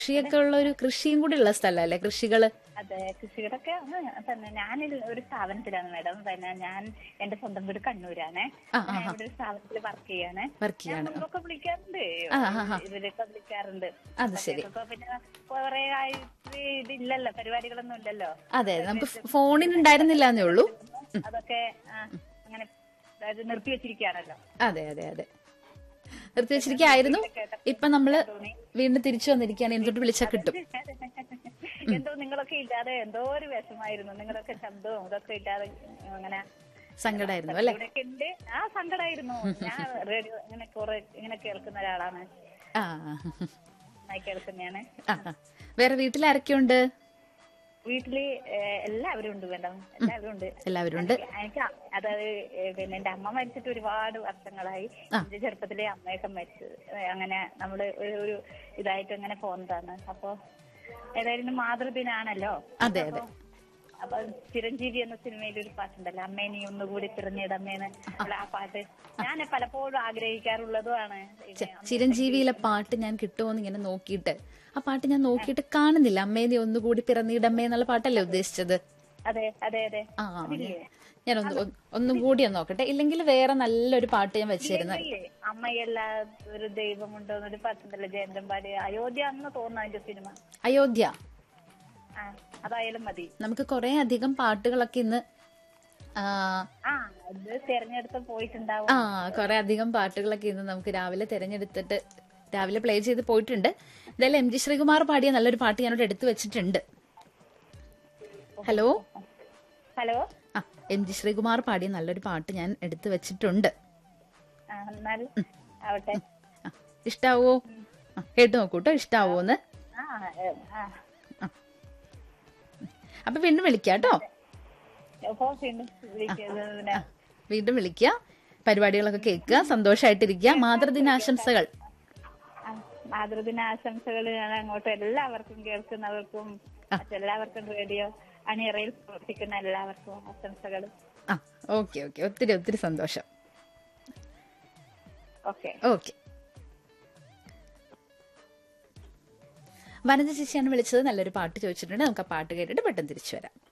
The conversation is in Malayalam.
കൃഷിയൊക്കെ ഉള്ള ഒരു കൃഷിയും കൂടി ഉള്ള സ്ഥലമല്ലേ കൃഷികള് അതെ കൃഷികളൊക്കെ ആണ് തന്നെ ഞാൻ ഒരു സ്ഥാപനത്തിലാണ് മാഡം പിന്നെ ഞാൻ എന്റെ സ്വന്തം വീട് കണ്ണൂരാണ് ആ, ആ, ഞാൻ ഇവിടെ ഒരു സ്ഥാപനത്തിൽ വർക്ക് ചെയ്യാണ് വർക്ക് ഞാൻ ചെയ്യാണ് മുമ്പൊക്കെ വിളിക്കാറുണ്ട് ആ, ആ, ആ. ഇവരൊക്കെ വിളിക്കാറുണ്ട് അത് ശരി ഇപ്പൊ പിന്നെ കുറെ ആയിട്ട് ഇതില്ലല്ലോ പരിപാടികളൊന്നും ഇല്ലല്ലോ അതെ നമുക്ക് ഫോണിന് ഉണ്ടായിരുന്നില്ല എന്നേ ഉള്ളൂ അതൊക്കെ ആ, അങ്ങനെ അതായത് നിർത്തി വെച്ചിരിക്കുകയാണല്ലോ അതെ അതെ അതെ നിർത്തി വെച്ചിരിക്കായിരുന്നു ഇപ്പൊ നമ്മള് വീണ്ടും തിരിച്ചു വന്നിരിക്കുകയാണ് എന്തൊട്ട് വിളിച്ചാൽ കിട്ടും എന്തോ നിങ്ങളൊക്കെ ഇല്ലാതെ എന്തോ ഒരു വിഷമായിരുന്നു നിങ്ങളൊക്കെ ശബ്ദവും ഇതൊക്കെ ഇല്ലാതെ അങ്ങനെ സങ്കടമായിരുന്നു അല്ലെ ഇവിടെയൊക്കെ ഉണ്ട് ആ സങ്കടമായിരുന്നു ഞാൻ റേഡിയോ ഇങ്ങനെ കുറെ ഇങ്ങനെ കേൾക്കുന്ന ഒരാളാണ് ആ നന്നായി കേൾക്കുന്നതാണ് ആ, ആ. വേറെ വീട്ടിൽ ആരൊക്കെയുണ്ട് വീട്ടില് ഏഹ്, എല്ലാവരും ഉണ്ട് വേണ്ട എല്ലാവരും ഉണ്ട് എല്ലാവരും ഉണ്ട് എനിക്ക് അ- അതായത് ഏഹ്, പിന്നെ എന്റെ അമ്മ മരിച്ചിട്ട് ഒരുപാട് വർഷങ്ങളായി എന്റെ ചെറുപ്പത്തിലെ അമ്മയൊക്കെ മരിച്ചു ഏഹ്, അങ്ങനെ നമ്മള് ഒരു ഒരു ഇതായിട്ട് അങ്ങനെ പോകുന്നതാണ് അപ്പൊ ഏതായാലും മാതൃദിനാണല്ലോ അതെ അതെ അപ്പൊ ചിരഞ്ജീവി എന്ന സിനിമയിൽ ഒരു പാട്ടുണ്ടല്ലോ അമ്മേ നീ ഒന്നുകൂടി തിരഞ്ഞിടമ്മേന്ന് ഉള്ള ആ പാട്ട് ഞാൻ പലപ്പോഴും ആഗ്രഹിക്കാറുള്ളതുമാണ് ഇത് ചിരഞ്ജീവിയിലെ പാട്ട് ഞാൻ കിട്ടുമോന്ന് ഇങ്ങനെ നോക്കിയിട്ട് ആ പാട്ട് ഞാൻ നോക്കിയിട്ട് കാണുന്നില്ല അമ്മേ നീ ഒന്നുകൂടി പിറന്നിടമ്മേ എന്നുള്ള പാട്ടല്ലേ ഉദ്ദേശിച്ചത് അതെ അതെ അതെ ആ ഞാൻ ഒന്ന് ഒന്ന് ഒന്നും കൂടി ഒന്ന് നോക്കട്ടെ ഇല്ലെങ്കിൽ വേറെ നല്ലൊരു പാട്ട് ഞാൻ വെച്ചിരുന്നു ഇല്ലേ അമ്മയല്ല ഒരു ദൈവമുണ്ടോ എന്നൊരു പാട്ടുണ്ടല്ലോ ജയന്തൻ പാടി അയോധ്യ എന്ന് തോന്നുന്നു അതിന്റെ സിനിമ അയോധ്യ ആ അതായാലും മതി നമുക്ക് കുറെ അധികം പാട്ടുകളൊക്കെ ഇന്ന് ആ, ആ ഇത് തെരഞ്ഞെടുത്ത് പോയിട്ടുണ്ടാവും ആ കുറെ അധികം പാട്ടുകളൊക്കെ ഇന്ന് നമുക്ക് രാവിലെ തിരഞ്ഞെടുത്തിട്ട് രാവിലെ പ്ലേ ചെയ്ത് പോയിട്ടുണ്ട് എന്തായാലും എം ജി ശ്രീകുമാർ പാടിയ നല്ലൊരു പാട്ട് ഞാനിവിടെ എടുത്തു വെച്ചിട്ടുണ്ട് ഹലോ ഹലോ ആ എം ജി ശ്രീകുമാർ പാടിയ നല്ലൊരു പാട്ട് ഞാൻ എടുത്തു വെച്ചിട്ടുണ്ട് ആ എന്നാൽ ആവട്ടെ ആ, ഇഷ്ടാവോ ആ, കേട്ട് നോക്കൂട്ടോ ഇഷ്ടാവോന്ന് ആ ഏ, ആ അപ്പൊ വീണ്ടും വിളിക്കാട്ടോ അപ്പോ പിന്നെ വിളിക്കുന്നത് പിന്നെ വീണ്ടും വിളിക്കുക പരിപാടികളൊക്കെ കേൾക്കുക സന്തോഷമായിട്ടിരിക്കുക മാതൃദിനാശംസകൾ ആ, മാതൃദിന ആശംസകൾ ഞാൻ അങ്ങോട്ട് എല്ലാവർക്കും കേൾക്കുന്നവർക്കും മറ്റെല്ലാവർക്കും റേഡിയോ അണിയറയിൽ പ്രവർത്തിക്കുന്ന എല്ലാവർക്കും ആശംസകൾ ആ ഓക്കെ ഓക്കെ ഒത്തിരി ഒത്തിരി സന്തോഷം ഓക്കെ ഓക്കെ വനജ ചേച്ചിയാണ് വിളിച്ചത് നല്ലൊരു പാട്ട് ചോദിച്ചിട്ടുണ്ട് നമുക്ക് ആ പാട്ട് കേട്ടിട്ട് പെട്ടെന്ന് തിരിച്ചു വരാം